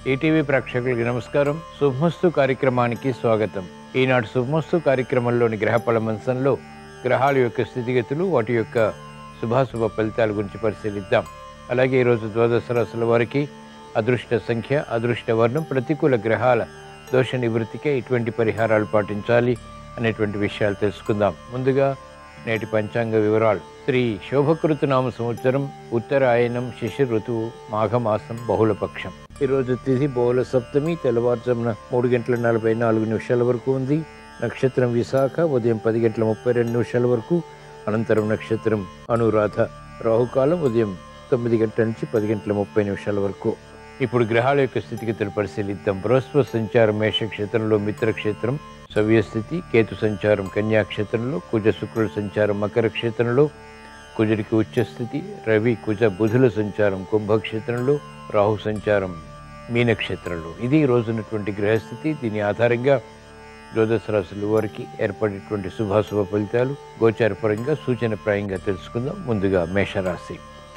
ETV ప్రేక్షకులకి నమస్కారం శుభమస్తు కార్యక్రమానికి స్వాగతం ఈనాడు శుభమస్తు కార్యక్రమంలోని గ్రహఫల మంచంలో గ్రహాల యొక్క స్థితిగతులు వాటి యొక్క శుభాశుభ ఫలితాల గురించి పరిశీలిద్దాం అలాగే ఈరోజు ద్వాదశ రాశుల వారికి అదృష్ట సంఖ్య అదృష్ట వర్ణం ప్రతికూల గ్రహాల దోష నివృత్తికే ఇటువంటి పరిహారాలు పాటించాలి అనేటువంటి విషయాలు తెలుసుకుందాం ముందుగా నేటి పంచాంగ వివరాలు శ్రీ శోభకృత నామ సంవత్సరం ఉత్తరాయణం శిశిర ఋతువు మాఘమాసం బహుళపక్షం ఈరోజు తిథి బహుళ సప్తమి తెల్లవారుజామున మూడు గంటల నలభై నాలుగు నిమిషాల వరకు ఉంది నక్షత్రం విశాఖ ఉదయం పది గంటల ముప్పై రెండు నిమిషాల వరకు అనంతరం నక్షత్రం అనురాధ రాహుకాలం ఉదయం తొమ్మిది గంటల నుంచి పది గంటల ముప్పై నిమిషాల వరకు ఇప్పుడు గ్రహాల యొక్క స్థితిగతులు పరిశీలిద్దాం బృహస్పతి సంచారం మేషక్షేత్రంలో మిత్రక్షేత్రం సవ్యస్థితి కేతు సంచారం కన్యాక్షేత్రంలో కుజ శుక్రుల సంచారం మకర క్షేత్రంలో కుజుడికి ఉచ్చస్థితి రవి కుజ బుధుల సంచారం కుంభక్షేత్రంలో రాహు సంచారం మీనక్షేత్రంలో ఇది ఈ రోజున్నటువంటి గ్రహస్థితి దీని ఆధారంగా ద్వాదశ రాశుల వారికి ఏర్పడేటువంటి శుభాశుభ ఫలితాలు గోచారపరంగా సూచనప్రాయంగా తెలుసుకుందాం ముందుగా మేషరాశి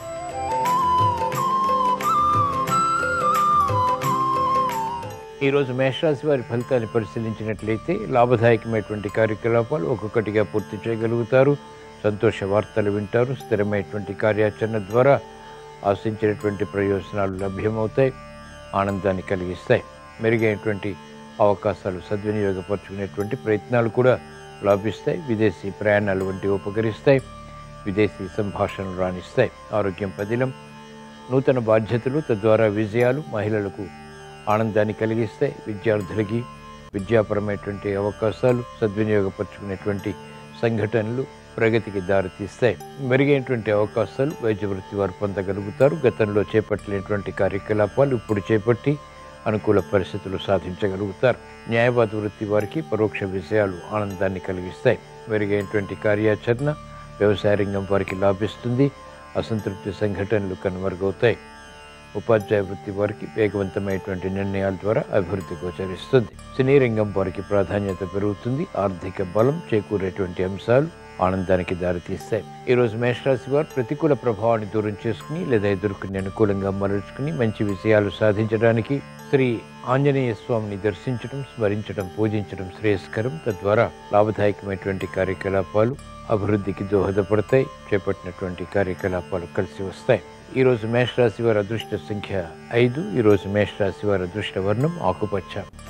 ఈరోజు మేషరాశి వారి ఫలితాన్ని పరిశీలించినట్లయితే లాభదాయకమైనటువంటి కార్యకలాపాలు ఒక్కొక్కటిగా పూర్తి చేయగలుగుతారు సంతోష వార్తలు వింటారు స్థిరమైనటువంటి కార్యాచరణ ద్వారా ఆశించినటువంటి ప్రయోజనాలు లభ్యమవుతాయి ఆనందాన్ని కలిగిస్తాయి మెరుగైనటువంటి అవకాశాలు సద్వినియోగపరుచుకునేటువంటి ప్రయత్నాలు కూడా లాభిస్తాయి విదేశీ ప్రయాణాలు వంటివి ఉపకరిస్తాయి విదేశీ సంభాషణలు రాణిస్తాయి ఆరోగ్యం పదిలం నూతన బాధ్యతలు తద్వారా విజయాలు మహిళలకు ఆనందాన్ని కలిగిస్తాయి విద్యార్థులకి విద్యాపరమైనటువంటి అవకాశాలు సద్వినియోగపరుచుకునేటువంటి సంఘటనలు ప్రగతికి దారితీస్తాయి మెరుగైనటువంటి అవకాశాలు వైద్య వృత్తి వారు పొందగలుగుతారు గతంలో చేపట్టినటువంటి కార్యకలాపాలు ఇప్పుడు చేపట్టి అనుకూల పరిస్థితులు సాధించగలుగుతారు న్యాయవాద వృత్తి వారికి పరోక్ష విషయాలు ఆనందాన్ని కలిగిస్తాయి మెరుగైనటువంటి కార్యాచరణ వ్యవసాయ రంగం వారికి లాభిస్తుంది అసంతృప్తి సంఘటనలు కనుమరుగవుతాయి ఉపాధ్యాయ వృత్తి వారికి వేగవంతమైనటువంటి నిర్ణయాల ద్వారా అభివృద్ధి గోచరిస్తుంది సినీ రంగం వారికి ప్రాధాన్యత పెరుగుతుంది ఆర్థిక బలం చేకూరేటువంటి అంశాలు ఆనందానికి దారితీస్తాయి ఈరోజు మేషరాశి వారు ప్రతికూల ప్రభావాన్ని దూరం చేసుకుని లేదా ఎదుర్కొని అనుకూలంగా మరల్చుకుని మంచి విజయాలు సాధించడానికి శ్రీ ఆంజనేయ స్వామిని దర్శించడం స్మరించడం పూజించడం శ్రేయస్కరం తద్వారా లాభదాయకమైనటువంటి కార్యకలాపాలు అభివృద్ధికి దోహదపడతాయి చేపట్టినటువంటి కార్యకలాపాలు కలిసి వస్తాయి ఈరోజు మేషరాశి వారి అదృష్ట సంఖ్య ఐదు ఈరోజు మేషరాశి వారి అదృష్ట వర్ణం ఆకుపచ్చ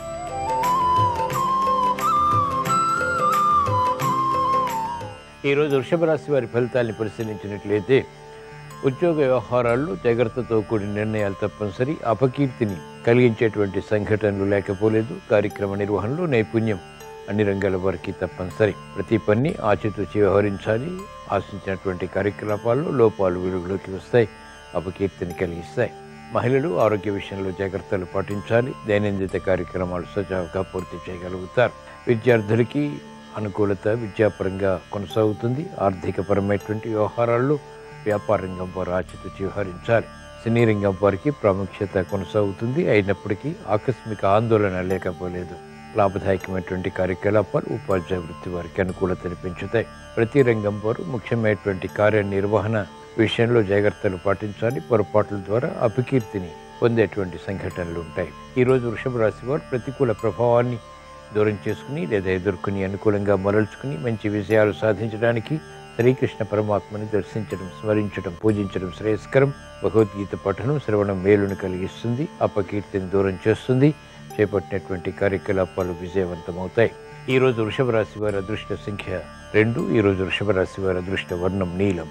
ఈరోజు వృషభ రాశి వారి ఫలితాన్ని పరిశీలించినట్లయితే ఉద్యోగ వ్యవహారాల్లో జాగ్రత్తతో కూడిన నిర్ణయాలు తప్పనిసరి అపకీర్తిని కలిగించేటువంటి సంఘటనలు లేకపోలేదు కార్యక్రమ నిర్వహణలో నైపుణ్యం అన్ని రంగాల వారికి తప్పనిసరి ప్రతి పని ఆచితూచి వ్యవహరించాలి ఆశించినటువంటి కార్యకలాపాల్లో లోపాలు వెలుగులోకి వస్తాయి అపకీర్తిని కలిగిస్తాయి మహిళలు ఆరోగ్య విషయంలో జాగ్రత్తలు పాటించాలి దైనందిత కార్యక్రమాలు సజావుగా పూర్తి చేయగలుగుతారు విద్యార్థులకి అనుకూలత విద్యాపరంగా కొనసాగుతుంది ఆర్థికపరమైనటువంటి వ్యవహారాల్లో వ్యాపార రంగం వారు ఆచితూచి వ్యవహరించాలి సినీ రంగం వారికి ప్రాముఖ్యత కొనసాగుతుంది అయినప్పటికీ ఆకస్మిక ఆందోళన లేకపోలేదు లాభదాయకమైనటువంటి కార్యకలాపాలు ఉపాధ్యాయ వృత్తి వారికి అనుకూలతని పెంచుతాయి ప్రతి రంగం వారు ముఖ్యమైనటువంటి కార్యనిర్వహణ విషయంలో జాగ్రత్తలు పాటించాలి పొరపాట్ల ద్వారా అపకీర్తిని పొందేటువంటి సంఘటనలు ఉంటాయి ఈరోజు వృషభ రాశి వారు ప్రతికూల ప్రభావాన్ని దూరం చేసుకుని లేదా ఎదుర్కొని అనుకూలంగా మరల్చుకుని మంచి విజయాలు సాధించడానికి శ్రీకృష్ణ పరమాత్మని దర్శించడం స్మరించడం పూజించడం శ్రేయస్కరం భగవద్గీత పఠనం శ్రవణం మేలును కలిగిస్తుంది అపకీర్తిని దూరం చేస్తుంది చేపట్టినటువంటి కార్యకలాపాలు విజయవంతమవుతాయి ఈ రోజు వృషభ రాశి వారి అదృష్ట సంఖ్య రెండు ఈ రోజు వృషభ రాశి వారి అదృష్ట వర్ణం నీలం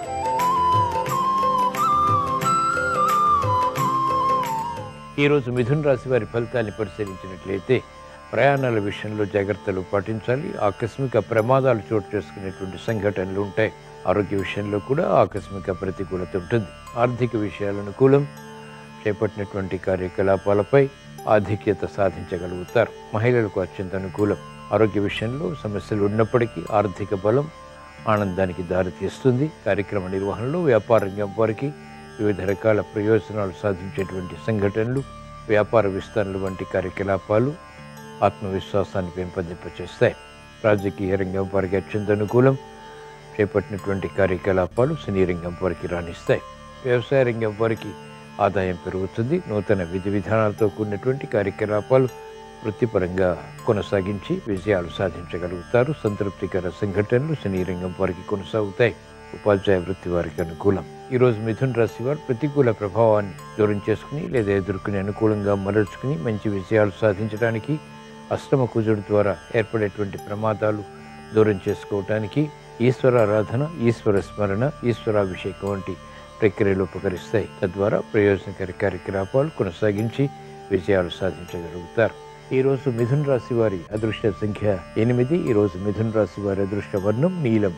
ఈరోజు మిథున్ రాశి వారి ఫలితాన్ని పరిశీలించినట్లయితే ప్రయాణాల విషయంలో జాగ్రత్తలు పాటించాలి ఆకస్మిక ప్రమాదాలు చోటు చేసుకునేటువంటి సంఘటనలు ఉంటాయి ఆరోగ్య విషయంలో కూడా ఆకస్మిక ప్రతికూలత ఉంటుంది ఆర్థిక విషయాల అనుకూలం చేపట్టినటువంటి కార్యకలాపాలపై ఆధిక్యత సాధించగలుగుతారు మహిళలకు అత్యంత అనుకూలం ఆరోగ్య విషయంలో సమస్యలు ఉన్నప్పటికీ ఆర్థిక బలం ఆనందానికి దారితీస్తుంది కార్యక్రమ నిర్వహణలో వ్యాపార రంగం వారికి వివిధ రకాల ప్రయోజనాలు సాధించేటువంటి సంఘటనలు వ్యాపార విస్తరణలు వంటి కార్యకలాపాలు ఆత్మవిశ్వాసాన్ని పెంపొందింపచేస్తాయి రాజకీయ రంగం వారికి అత్యంత అనుకూలం చేపట్టినటువంటి కార్యకలాపాలు సినీ రంగం వారికి రాణిస్తాయి వ్యవసాయ రంగం వారికి ఆదాయం పెరుగుతుంది నూతన విధి విధానాలతో కూడినటువంటి కార్యకలాపాలు వృత్తిపరంగా కొనసాగించి విజయాలు సాధించగలుగుతారు సంతృప్తికర సంఘటనలు సినీ రంగం వారికి కొనసాగుతాయి ఉపాధ్యాయ వృత్తి వారికి అనుకూలం ఈరోజు మిథున్ రాశి వారు ప్రతికూల ప్రభావాన్ని దూరం చేసుకుని లేదా ఎదుర్కొని అనుకూలంగా మరల్చుకుని మంచి విజయాలు సాధించడానికి అష్టమ కుజుడు ద్వారా ఏర్పడేటువంటి ప్రమాదాలు దూరం చేసుకోవటానికి ఈశ్వరారాధన ఈశ్వర స్మరణ ఈశ్వరాభిషేకం వంటి ప్రక్రియలు ఉపకరిస్తాయి తద్వారా ప్రయోజనకర కార్యకలాపాలు కొనసాగించి విజయాలు సాధించగలుగుతారు ఈ రోజు మిథున్ రాశి వారి అదృష్ట సంఖ్య ఎనిమిది ఈ రోజు మిథున్ రాశి వారి అదృష్ట వర్ణం నీలం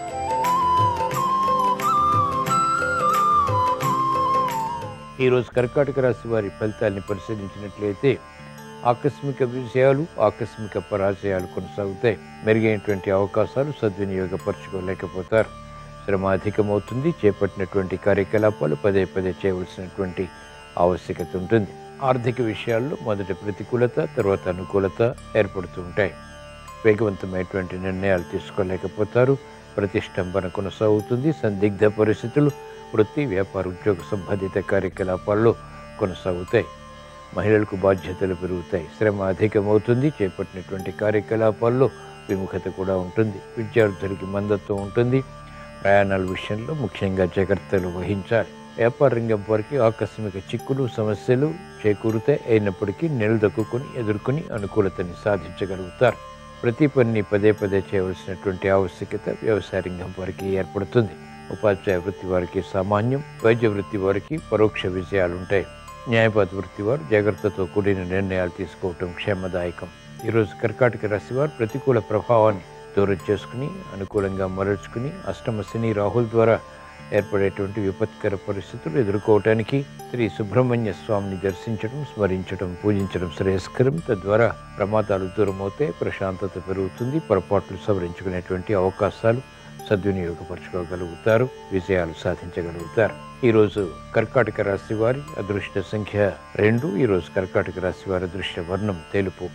ఈ రోజు కర్కాటక రాశి వారి ఫలితాన్ని పరిశీలించినట్లయితే ఆకస్మిక విజయాలు ఆకస్మిక పరాజయాలు కొనసాగుతాయి మెరుగైనటువంటి అవకాశాలు సద్వినియోగపరచుకోలేకపోతారు శ్రమ అధికమవుతుంది చేపట్టినటువంటి కార్యకలాపాలు పదే పదే చేయవలసినటువంటి ఆవశ్యకత ఉంటుంది ఆర్థిక విషయాల్లో మొదట ప్రతికూలత తర్వాత అనుకూలత ఏర్పడుతూ ఉంటాయి వేగవంతమైనటువంటి నిర్ణయాలు తీసుకోలేకపోతారు ప్రతిష్టంభన కొనసాగుతుంది సందిగ్ధ పరిస్థితులు వృత్తి వ్యాపార ఉద్యోగ సంబంధిత కార్యకలాపాల్లో కొనసాగుతాయి మహిళలకు బాధ్యతలు పెరుగుతాయి శ్రమ అధికమవుతుంది చేపట్టినటువంటి కార్యకలాపాల్లో విముఖత కూడా ఉంటుంది విద్యార్థులకి మందత్వం ఉంటుంది ప్రయాణాల విషయంలో ముఖ్యంగా జాగ్రత్తలు వహించాలి వ్యాపార రంగం వారికి ఆకస్మిక చిక్కులు సమస్యలు చేకూరుతాయి అయినప్పటికీ నిలదొక్కుని ఎదుర్కొని అనుకూలతని సాధించగలుగుతారు ప్రతి పనిని పదే పదే చేయవలసినటువంటి ఆవశ్యకత వ్యవసాయ రంగం వారికి ఏర్పడుతుంది ఉపాధ్యాయ వృత్తి వారికి సామాన్యం వైద్య వృత్తి వారికి పరోక్ష విజయాలు ఉంటాయి న్యాయవాద వృత్తి వారు జాగ్రత్తతో కూడిన నిర్ణయాలు తీసుకోవటం క్షేమదాయకం ఈరోజు కర్కాటక రాశి వారు ప్రతికూల ప్రభావాన్ని దూరం చేసుకుని అనుకూలంగా మరల్చుకుని అష్టమ శని రాహుల్ ద్వారా ఏర్పడేటువంటి విపత్కర పరిస్థితులు ఎదుర్కోవటానికి శ్రీ సుబ్రహ్మణ్య స్వామిని దర్శించడం స్మరించడం పూజించడం శ్రేయస్కరం తద్వారా ప్రమాదాలు దూరమవుతాయి ప్రశాంతత పెరుగుతుంది పొరపాట్లు సవరించుకునేటువంటి అవకాశాలు సద్వినియోగపరచుకోగలుగుతారు విజయాలు సాధించగలుగుతారు ఈరోజు కర్కాటక రాశి వారి అదృష్ట సంఖ్య రెండు ఈరోజు కర్కాటక రాశి వారి అదృష్ట వర్ణం తెలుపు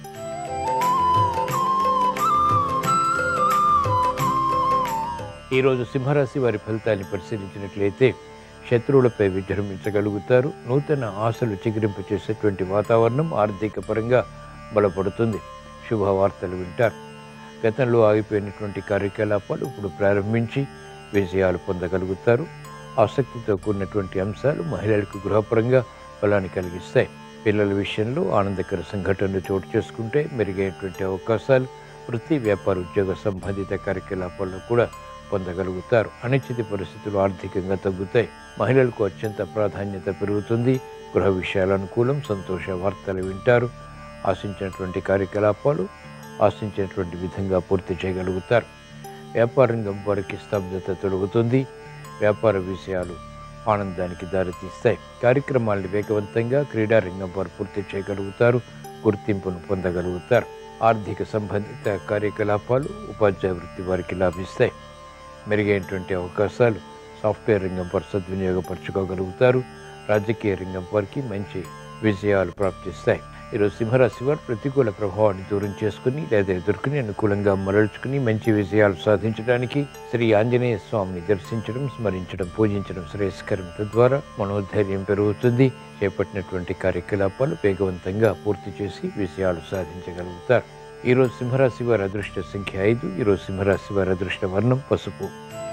ఈరోజు సింహరాశి వారి ఫలితాన్ని పరిశీలించినట్లయితే శత్రువులపై విజృంభించగలుగుతారు నూతన ఆశలు చిగురింపు చేసేటువంటి వాతావరణం ఆర్థిక పరంగా బలపడుతుంది శుభవార్తలు వింటారు గతంలో ఆగిపోయినటువంటి కార్యకలాపాలు ఇప్పుడు ప్రారంభించి విజయాలు పొందగలుగుతారు ఆసక్తితో కూడినటువంటి అంశాలు మహిళలకు గృహపరంగా బలాన్ని కలిగిస్తాయి పిల్లల విషయంలో ఆనందకర సంఘటనలు చోటు చేసుకుంటే మెరుగైనటువంటి అవకాశాలు వృత్తి వ్యాపార ఉద్యోగ సంబంధిత కార్యకలాపాల్లో కూడా పొందగలుగుతారు అనిశ్చిత పరిస్థితులు ఆర్థికంగా తగ్గుతాయి మహిళలకు అత్యంత ప్రాధాన్యత పెరుగుతుంది గృహ విషయాల అనుకూలం సంతోష వార్తలు వింటారు ఆశించినటువంటి కార్యకలాపాలు ఆశించినటువంటి విధంగా పూర్తి చేయగలుగుతారు వ్యాపార రంగం వారికి స్తబ్దత తొలగుతుంది వ్యాపార విషయాలు ఆనందానికి దారితీస్తాయి కార్యక్రమాలను వేగవంతంగా క్రీడా రంగం వారు పూర్తి చేయగలుగుతారు గుర్తింపును పొందగలుగుతారు ఆర్థిక సంబంధిత కార్యకలాపాలు ఉపాధ్యాయ వృత్తి వారికి లాభిస్తాయి మెరుగైనటువంటి అవకాశాలు సాఫ్ట్వేర్ రంగం వారు సద్వినియోగపరచుకోగలుగుతారు రాజకీయ రంగం వారికి మంచి విజయాలు ప్రాప్తిస్తాయి ఈరోజు సింహరాశి వారు ప్రతికూల ప్రభావాన్ని దూరం చేసుకుని లేదా ఎదుర్కొని అనుకూలంగా మరల్చుకుని మంచి విజయాలు సాధించడానికి శ్రీ ఆంజనేయ స్వామిని దర్శించడం స్మరించడం పూజించడం శ్రేయస్కరం తద్వారా మనోధైర్యం పెరుగుతుంది చేపట్టినటువంటి కార్యకలాపాలు వేగవంతంగా పూర్తి చేసి విజయాలు సాధించగలుగుతారు ఈరోజు సింహరాశి వారి అదృష్ట సంఖ్య ఐదు ఈరోజు సింహరాశి వారి అదృష్ట వర్ణం పసుపు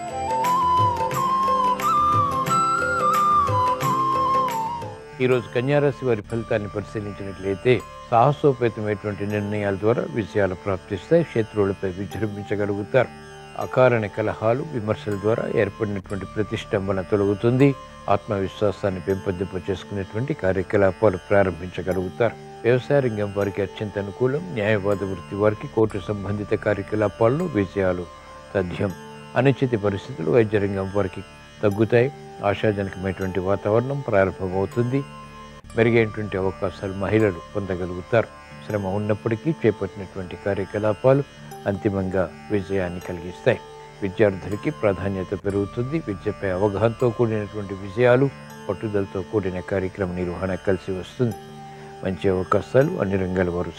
ఈరోజు కన్యారాశి వారి ఫలితాన్ని పరిశీలించినట్లయితే సాహసోపేతమైనటువంటి నిర్ణయాల ద్వారా విజయాలు ప్రాప్తిస్తాయి శత్రువులపై విజృంభించగలుగుతారు అకారణ కలహాలు విమర్శల ద్వారా ఏర్పడినటువంటి ప్రతిష్టంభన తొలగుతుంది ఆత్మవిశ్వాసాన్ని పెంపొందింప చేసుకునేటువంటి కార్యకలాపాలు ప్రారంభించగలుగుతారు వ్యవసాయ రంగం వారికి అత్యంత అనుకూలం న్యాయవాద వృత్తి వారికి కోర్టు సంబంధిత కార్యకలాపాల్లో విజయాలు తథ్యం అనిశ్చిత పరిస్థితులు వైద్య రంగం వారికి తగ్గుతాయి ఆశాజనకమైనటువంటి వాతావరణం ప్రారంభమవుతుంది మెరుగైనటువంటి అవకాశాలు మహిళలు పొందగలుగుతారు శ్రమ ఉన్నప్పటికీ చేపట్టినటువంటి కార్యకలాపాలు అంతిమంగా విజయాన్ని కలిగిస్తాయి విద్యార్థులకి ప్రాధాన్యత పెరుగుతుంది విద్యపై అవగాహనతో కూడినటువంటి విజయాలు పట్టుదలతో కూడిన కార్యక్రమ నిర్వహణ కలిసి వస్తుంది మంచి అవకాశాలు అన్ని రంగాల వారు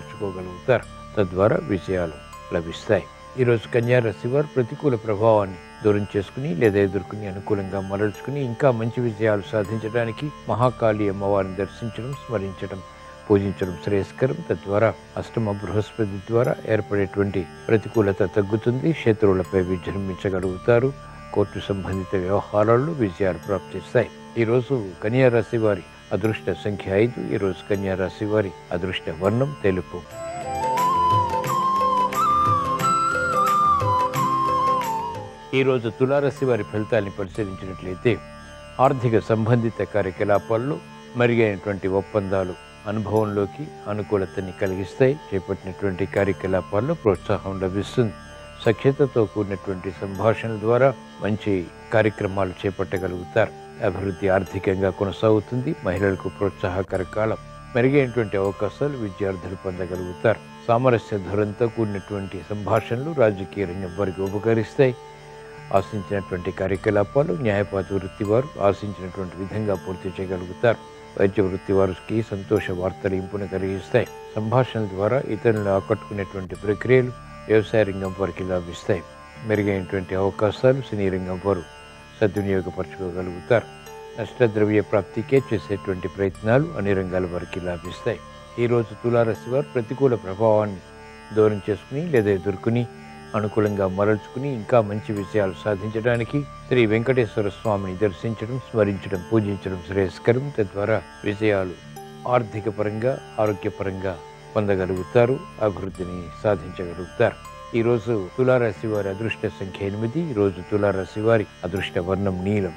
సద్వినియోగపరచుకోగలుగుతారు తద్వారా విజయాలు లభిస్తాయి ఈరోజు కన్యారాశి వారు ప్రతికూల ప్రభావాన్ని దూరం చేసుకుని లేదా ఎదుర్కొని అనుకూలంగా మరల్చుకుని ఇంకా మంచి విజయాలు సాధించడానికి మహాకాళి అమ్మవారిని దర్శించడం స్మరించడం పూజించడం శ్రేయస్కరం తద్వారా అష్టమ బృహస్పతి ద్వారా ఏర్పడేటువంటి ప్రతికూలత తగ్గుతుంది శత్రువులపై విజృంభించగలుగుతారు కోర్టు సంబంధిత వ్యవహారాల్లో విజయాలు ప్రాప్తిస్తాయి ఈరోజు కన్యా రాశి వారి అదృష్ట సంఖ్య ఐదు ఈరోజు కన్యా రాశి వారి అదృష్ట వర్ణం తెలుపు ఈరోజు తులారాశి వారి ఫలితాన్ని పరిశీలించినట్లయితే ఆర్థిక సంబంధిత కార్యకలాపాల్లో మెరుగైనటువంటి ఒప్పందాలు అనుభవంలోకి అనుకూలతని కలిగిస్తాయి చేపట్టినటువంటి కార్యకలాపాల్లో ప్రోత్సాహం లభిస్తుంది సఖ్యతతో కూడినటువంటి సంభాషణల ద్వారా మంచి కార్యక్రమాలు చేపట్టగలుగుతారు అభివృద్ధి ఆర్థికంగా కొనసాగుతుంది మహిళలకు ప్రోత్సాహకర కాలం మెరుగైనటువంటి అవకాశాలు విద్యార్థులు పొందగలుగుతారు సామరస్య ధోరణితో కూడినటువంటి సంభాషణలు రాజకీయ రంగం వారికి ఉపకరిస్తాయి ఆశించినటువంటి కార్యకలాపాలు న్యాయపాత వృత్తి వారు ఆశించినటువంటి విధంగా పూర్తి చేయగలుగుతారు వైద్య వృత్తి వారికి సంతోష వార్తలు ఇంపును కలిగిస్తాయి సంభాషణల ద్వారా ఇతరులను ఆకట్టుకునేటువంటి ప్రక్రియలు వ్యవసాయ రంగం వారికి లాభిస్తాయి మెరుగైనటువంటి అవకాశాలు సినీ రంగం వారు సద్వినియోగపరచుకోగలుగుతారు నష్టద్రవ్య ప్రాప్తికే చేసేటువంటి ప్రయత్నాలు అన్ని రంగాల వారికి లాభిస్తాయి ఈరోజు తులారాశి వారు ప్రతికూల ప్రభావాన్ని దూరం చేసుకుని లేదా ఎదుర్కొని అనుకూలంగా మరల్చుకుని ఇంకా మంచి విషయాలు సాధించడానికి శ్రీ వెంకటేశ్వర స్వామిని దర్శించడం స్మరించడం పూజించడం శ్రేయస్కరం తద్వారా విజయాలు ఆర్థిక పరంగా ఆరోగ్యపరంగా పొందగలుగుతారు అభివృద్ధిని సాధించగలుగుతారు ఈరోజు తులారాశి వారి అదృష్ట సంఖ్య ఎనిమిది ఈరోజు తులారాశి వారి అదృష్ట వర్ణం నీలం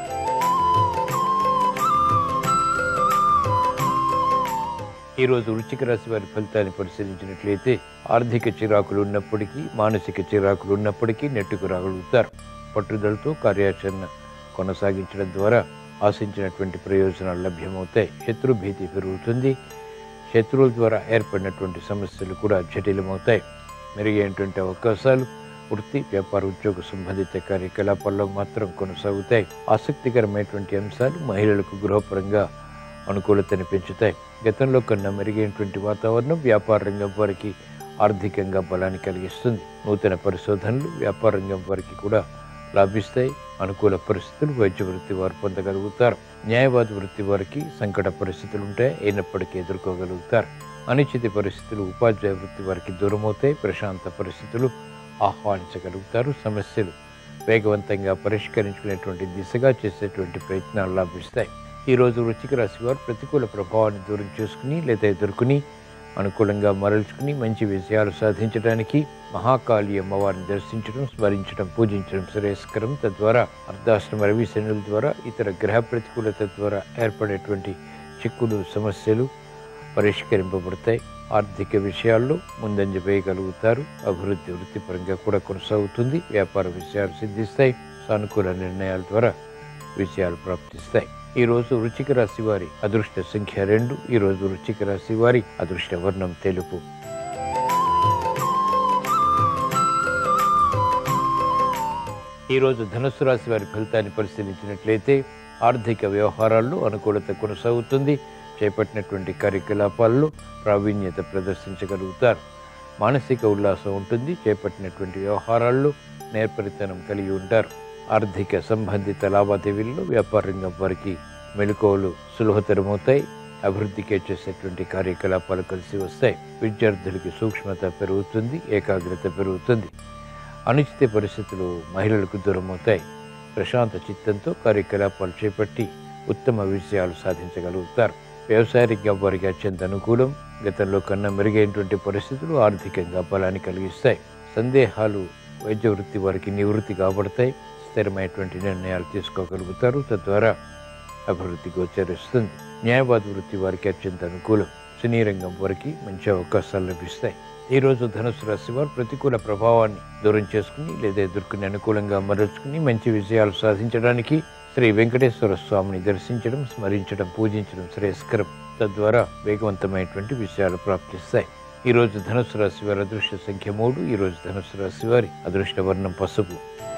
ఈరోజు వృశ్చిక రాశి వారి ఫలితాన్ని పరిశీలించినట్లయితే ఆర్థిక చిరాకులు ఉన్నప్పటికీ మానసిక చిరాకులు ఉన్నప్పటికీ నెట్టుకు రాగలుగుతారు పట్టుదలతో కార్యాచరణ కొనసాగించడం ద్వారా ఆశించినటువంటి ప్రయోజనాలు లభ్యమవుతాయి శత్రు భీతి పెరుగుతుంది శత్రువుల ద్వారా ఏర్పడినటువంటి సమస్యలు కూడా జటిలమవుతాయి మెరుగైనటువంటి అవకాశాలు వృత్తి వ్యాపార ఉద్యోగ సంబంధిత కార్యకలాపాల్లో మాత్రం కొనసాగుతాయి ఆసక్తికరమైనటువంటి అంశాలు మహిళలకు గృహపరంగా అనుకూలతని పెంచుతాయి గతంలో కన్నా మెరుగైనటువంటి వాతావరణం వ్యాపార రంగం వారికి ఆర్థికంగా బలాన్ని కలిగిస్తుంది నూతన పరిశోధనలు వ్యాపార రంగం వారికి కూడా లాభిస్తాయి అనుకూల పరిస్థితులు వైద్య వృత్తి వారు పొందగలుగుతారు న్యాయవాద వృత్తి వారికి సంకట పరిస్థితులు ఉంటాయి అయినప్పటికీ ఎదుర్కోగలుగుతారు అనిశ్చిత పరిస్థితులు ఉపాధ్యాయ వృత్తి వారికి దూరమవుతాయి ప్రశాంత పరిస్థితులు ఆహ్వానించగలుగుతారు సమస్యలు వేగవంతంగా పరిష్కరించుకునేటువంటి దిశగా చేసేటువంటి ప్రయత్నాలు లాభిస్తాయి ఈరోజు వృశ్చిక రాశి వారు ప్రతికూల ప్రభావాన్ని దూరం చేసుకుని లేదా ఎదుర్కొని అనుకూలంగా మరల్చుకుని మంచి విజయాలు సాధించడానికి మహాకాళి అమ్మవారిని దర్శించడం స్మరించడం పూజించడం శ్రేయస్కరం తద్వారా అర్ధాశ్రమ రవి శనుల ద్వారా ఇతర గ్రహ ప్రతికూలత ద్వారా ఏర్పడేటువంటి చిక్కులు సమస్యలు పరిష్కరింపబడతాయి ఆర్థిక విషయాల్లో ముందంజ వేయగలుగుతారు అభివృద్ధి వృత్తిపరంగా కూడా కొనసాగుతుంది వ్యాపార విషయాలు సిద్ధిస్తాయి సానుకూల నిర్ణయాల ద్వారా విజయాలు ప్రాప్తిస్తాయి ఈ రోజు వృచ్చిక రాశి వారి అదృష్ట సంఖ్య రెండు ఈ రోజు వృచ్చిక రాశి వారి అదృష్ట వర్ణం తెలుపు ఈ రోజు ధనుస్సు రాశి వారి ఫలితాన్ని పరిశీలించినట్లయితే ఆర్థిక వ్యవహారాల్లో అనుకూలత కొనసాగుతుంది చేపట్టినటువంటి కార్యకలాపాల్లో ప్రావీణ్యత ప్రదర్శించగలుగుతారు మానసిక ఉల్లాసం ఉంటుంది చేపట్టినటువంటి వ్యవహారాల్లో నేర్పరితనం కలిగి ఉంటారు ఆర్థిక సంబంధిత లావాదేవీల్లో వ్యాపార రంగం వారికి మెలకువలు సులభతరమవుతాయి అభివృద్ధికి చేసేటువంటి కార్యకలాపాలు కలిసి వస్తాయి విద్యార్థులకి సూక్ష్మత పెరుగుతుంది ఏకాగ్రత పెరుగుతుంది అనుచిత పరిస్థితులు మహిళలకు దూరమవుతాయి ప్రశాంత చిత్తంతో కార్యకలాపాలు చేపట్టి ఉత్తమ విజయాలు సాధించగలుగుతారు వ్యవసాయ రంగం వారికి అత్యంత అనుకూలం గతంలో కన్నా మెరుగైనటువంటి పరిస్థితులు ఆర్థికంగా బలాన్ని కలిగిస్తాయి సందేహాలు వైద్య వృత్తి వారికి నివృత్తి కాబడతాయి స్థిరమైనటువంటి నిర్ణయాలు తీసుకోగలుగుతారు తద్వారా అభివృద్ధి గోచరిస్తుంది న్యాయవాద వృత్తి వారికి అత్యంత అనుకూలం సినీ రంగం వారికి మంచి అవకాశాలు లభిస్తాయి ఈ రోజు ధనుసు రాశి వారు ప్రతికూల ప్రభావాన్ని దూరం చేసుకుని లేదా ఎదుర్కొని అనుకూలంగా మరల్చుకుని మంచి విజయాలు సాధించడానికి శ్రీ వెంకటేశ్వర స్వామిని దర్శించడం స్మరించడం పూజించడం శ్రేయస్కరం తద్వారా వేగవంతమైనటువంటి విషయాలు ప్రాప్తిస్తాయి ఈ రోజు ధనుసు రాశి వారి అదృష్ట సంఖ్య మూడు ఈ రోజు ధనుసు రాశి వారి అదృష్ట వర్ణం పసుపు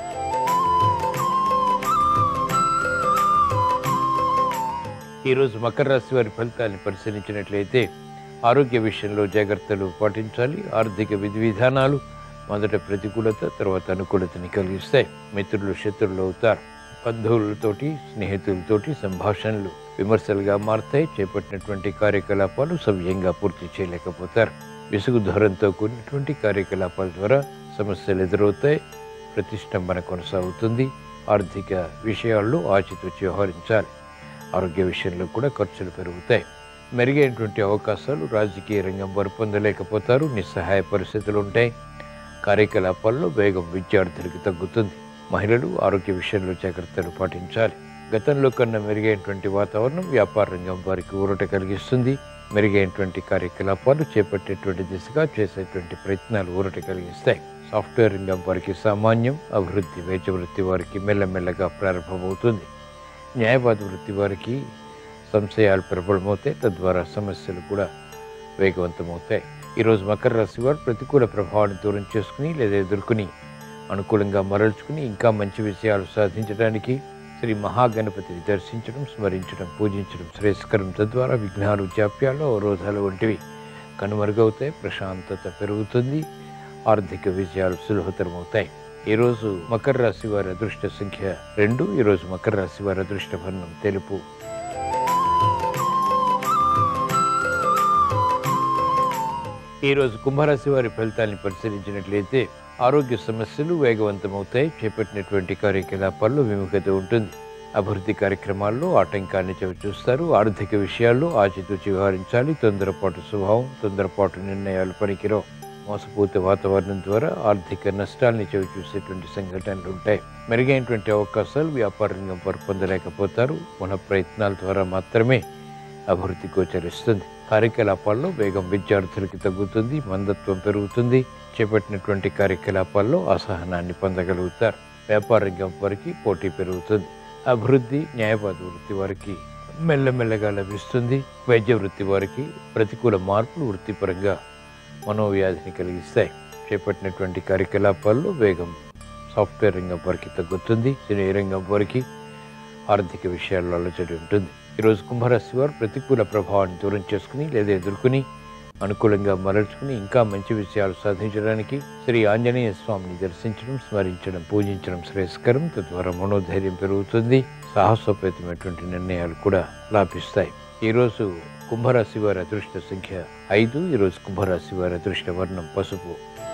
ఈరోజు మకర రాశి వారి ఫలితాన్ని పరిశీలించినట్లయితే ఆరోగ్య విషయంలో జాగ్రత్తలు పాటించాలి ఆర్థిక విధి విధానాలు మొదట ప్రతికూలత తర్వాత అనుకూలతని కలిగిస్తాయి మిత్రులు శత్రువులు అవుతారు బంధువులతోటి స్నేహితులతోటి సంభాషణలు విమర్శలుగా మారతాయి చేపట్టినటువంటి కార్యకలాపాలు సవ్యంగా పూర్తి చేయలేకపోతారు విసుగు ధోరణితో కూడినటువంటి కార్యకలాపాల ద్వారా సమస్యలు ఎదురవుతాయి ప్రతిష్టంభన కొనసాగుతుంది ఆర్థిక విషయాల్లో ఆచితూచి వ్యవహరించాలి ఆరోగ్య విషయంలో కూడా ఖర్చులు పెరుగుతాయి మెరుగైనటువంటి అవకాశాలు రాజకీయ రంగం వారు పొందలేకపోతారు నిస్సహాయ పరిస్థితులు ఉంటాయి కార్యకలాపాల్లో వేగం విద్యార్థులకి తగ్గుతుంది మహిళలు ఆరోగ్య విషయంలో జాగ్రత్తలు పాటించాలి గతంలో కన్నా మెరుగైనటువంటి వాతావరణం వ్యాపార రంగం వారికి ఊరట కలిగిస్తుంది మెరుగైనటువంటి కార్యకలాపాలు చేపట్టేటువంటి దిశగా చేసేటువంటి ప్రయత్నాలు ఊరట కలిగిస్తాయి సాఫ్ట్వేర్ రంగం వారికి సామాన్యం అభివృద్ధి వైద్య వృత్తి వారికి మెల్లమెల్లగా ప్రారంభమవుతుంది న్యాయవాద వృత్తి వారికి సంశయాలు ప్రబలమవుతాయి తద్వారా సమస్యలు కూడా వేగవంతమవుతాయి ఈరోజు మకర రాశి వారు ప్రతికూల ప్రభావాన్ని దూరం చేసుకుని లేదా ఎదుర్కొని అనుకూలంగా మరల్చుకుని ఇంకా మంచి విషయాలు సాధించడానికి శ్రీ మహాగణపతిని దర్శించడం స్మరించడం పూజించడం శ్రేయస్కరం తద్వారా విఘ్నాలు జాప్యాలు అవరోధాలు వంటివి కనుమరుగవుతాయి ప్రశాంతత పెరుగుతుంది ఆర్థిక విజయాలు సులభతరమవుతాయి ఈరోజు మకర రాశి వారి అదృష్ట సంఖ్య రెండు ఈరోజు మకర రాశి వారి అదృష్ట వర్ణం తెలుపు ఈరోజు కుంభరాశి వారి ఫలితాన్ని పరిశీలించినట్లయితే ఆరోగ్య సమస్యలు వేగవంతమవుతాయి చేపట్టినటువంటి కార్యకలాపాల్లో విముఖత ఉంటుంది అభివృద్ధి కార్యక్రమాల్లో ఆటంకాన్ని చవిచూస్తారు ఆర్థిక విషయాల్లో ఆచితూచి వ్యవహరించాలి తొందరపాటు స్వభావం తొందరపాటు నిర్ణయాలు పనికిరావు మోసపూత వాతావరణం ద్వారా ఆర్థిక నష్టాల్ని చవిచూసేటువంటి సంఘటనలు ఉంటాయి మెరుగైనటువంటి అవకాశాలు వ్యాపార రంగం వారు పొందలేకపోతారు మన ప్రయత్నాల ద్వారా మాత్రమే అభివృద్ధి గోచరిస్తుంది కార్యకలాపాల్లో వేగం విద్యార్థులకి తగ్గుతుంది మందత్వం పెరుగుతుంది చేపట్టినటువంటి కార్యకలాపాల్లో అసహనాన్ని పొందగలుగుతారు వ్యాపార రంగం వారికి పోటీ పెరుగుతుంది అభివృద్ధి న్యాయవాద వృత్తి వారికి మెల్లమెల్లగా లభిస్తుంది వైద్య వృత్తి వారికి ప్రతికూల మార్పులు వృత్తిపరంగా మనోవ్యాధిని కలిగిస్తాయి చేపట్టినటువంటి కార్యకలాపాల్లో వేగం సాఫ్ట్వేర్ రంగం వారికి తగ్గుతుంది సినీ రంగం వారికి ఆర్థిక విషయాల్లో అలజడి ఉంటుంది ఈరోజు కుంభరాశి వారు ప్రతికూల ప్రభావాన్ని దూరం చేసుకుని లేదా ఎదుర్కొని అనుకూలంగా మరల్చుకుని ఇంకా మంచి విషయాలు సాధించడానికి శ్రీ ఆంజనేయ స్వామిని దర్శించడం స్మరించడం పూజించడం శ్రేయస్కరం తద్వారా మనోధైర్యం పెరుగుతుంది సాహసోపేతమైనటువంటి నిర్ణయాలు కూడా లాభిస్తాయి ఈరోజు కుంభరాశి వారి అదృష్ట సంఖ్య ఐదు ఈరోజు కుంభరాశి వారి అదృష్ట వర్ణం పసుపు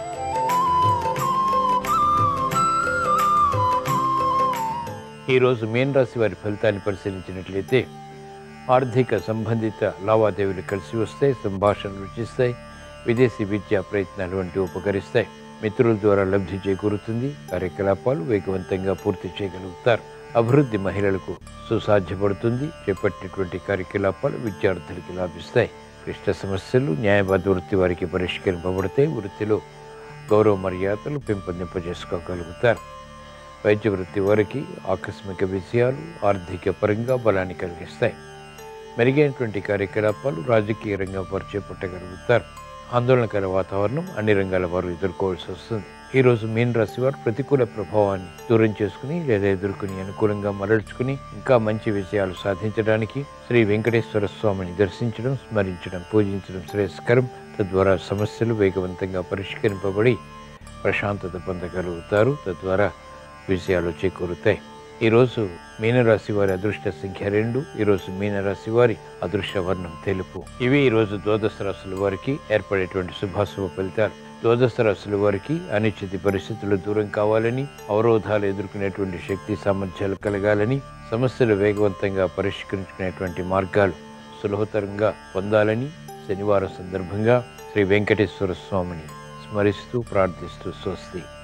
ఈరోజు మీన రాశి వారి ఫలితాన్ని పరిశీలించినట్లయితే ఆర్థిక సంబంధిత లావాదేవీలు కలిసి వస్తాయి సంభాషణలు రుచిస్తాయి విదేశీ విద్యా ప్రయత్నాలు వంటివి ఉపకరిస్తాయి మిత్రుల ద్వారా లబ్ధి చేకూరుతుంది కార్యకలాపాలు వేగవంతంగా పూర్తి చేయగలుగుతారు అభివృద్ధి మహిళలకు సుసాధ్యపడుతుంది చేపట్టినటువంటి కార్యకలాపాలు విద్యార్థులకి లాభిస్తాయి క్లిష్ట సమస్యలు న్యాయబద్ధ వృత్తి వారికి పరిష్కరింపబడతాయి వృత్తిలో గౌరవ మర్యాదలు పెంపొందింపజేసుకోగలుగుతారు వైద్య వృత్తి వారికి ఆకస్మిక విజయాలు ఆర్థిక పరంగా బలాన్ని కలిగిస్తాయి మెరుగైనటువంటి కార్యకలాపాలు రాజకీయ రంగం వారు చేపట్టగలుగుతారు ఆందోళనకర వాతావరణం అన్ని రంగాల వారు ఎదుర్కోవాల్సి వస్తుంది ఈరోజు మీన రాశి వారు ప్రతికూల ప్రభావాన్ని దూరం చేసుకుని లేదా ఎదుర్కొని అనుకూలంగా మరల్చుకుని ఇంకా మంచి విజయాలు సాధించడానికి శ్రీ వెంకటేశ్వర స్వామిని దర్శించడం స్మరించడం పూజించడం శ్రేయస్కరం తద్వారా సమస్యలు వేగవంతంగా పరిష్కరింపబడి ప్రశాంతత పొందగలుగుతారు తద్వారా విజయాలు చేకూరుతాయి ఈరోజు మీనరాశి వారి అదృష్ట సంఖ్య రెండు ఈరోజు మీనరాశి వారి అదృష్ట వర్ణం తెలుపు ఇవి ఈరోజు ద్వాదశ రాశుల వారికి ఏర్పడేటువంటి శుభాశుభ ఫలితాలు ద్వాదశ రాశుల వారికి అనిశ్చిత పరిస్థితులు దూరం కావాలని అవరోధాలు ఎదుర్కొనేటువంటి శక్తి సామర్థ్యాలు కలగాలని సమస్యలు వేగవంతంగా పరిష్కరించుకునేటువంటి మార్గాలు సులభతరంగా పొందాలని శనివారం సందర్భంగా శ్రీ వెంకటేశ్వర స్వామిని స్మరిస్తూ ప్రార్థిస్తూ స్వస్తి